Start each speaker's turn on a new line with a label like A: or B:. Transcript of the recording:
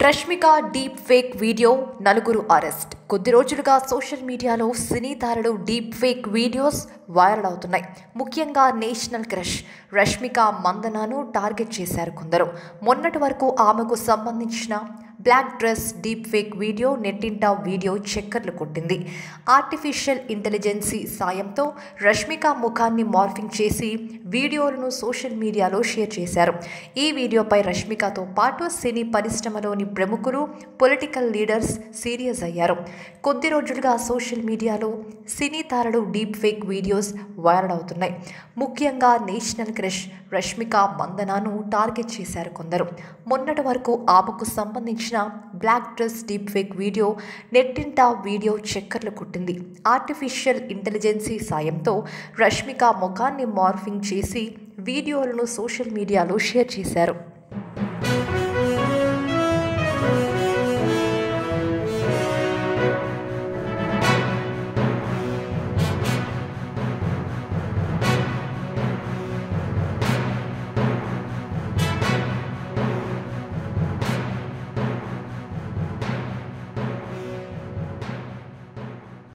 A: Rashmika deep fake video నలుగురు arrest కొద్ది రోజులుగా సోషల్ మీడియాలో సినీ తారలు డీప్ ఫేక్ వీడియోస్ వైరల్ అవుతున్నాయి ముఖ్యంగా నేషనల్ క్రష్ రష్మిక మందనాను టార్గెట్ చేశారు కొందరు మొన్నటి వరకు ఆమెకు సంబంధించిన black dress deep fake video నెట్టింట వీడియో చక్కర్లు కొట్టింది ఆర్టిఫిషియల్ ఇంటెలిజెన్సీ సాయంతో రష్మిక ముఖాన్ని మార్ఫింగ్ చేసి వీడియోలను సోషల్ మీడియాలో షేర్ చేశారు ఈ వీడియోపై రష్మికతో పాటు సినీ పరిశ్రమలోని ప్రముఖులు పొలిటికల్ లీడర్స్ సీరియస్ అయ్యారు కొద్ది రోజులుగా సోషల్ మీడియాలో సినీ తారలు డీప్ ఫేక్ వీడియోస్ వైరల్ అవుతున్నాయి ముఖ్యంగా నేషనల్ క్రష్ రష్మిక మందనాను టార్గెట్ చేశారు కొందరు మొన్నటి వరకు ఆమెకు సంబంధించిన black dress deep fake video నెట్టింట వీడియో చక్కర్లు కొట్టింది ఆర్టిఫిషియల్ ఇంటెలిజెన్సీ సాయంతో రష్మిక ముఖాన్ని మార్ఫింగ్ చేసి వీడియోలను సోషల్ మీడియాలో షేర్ చేశారు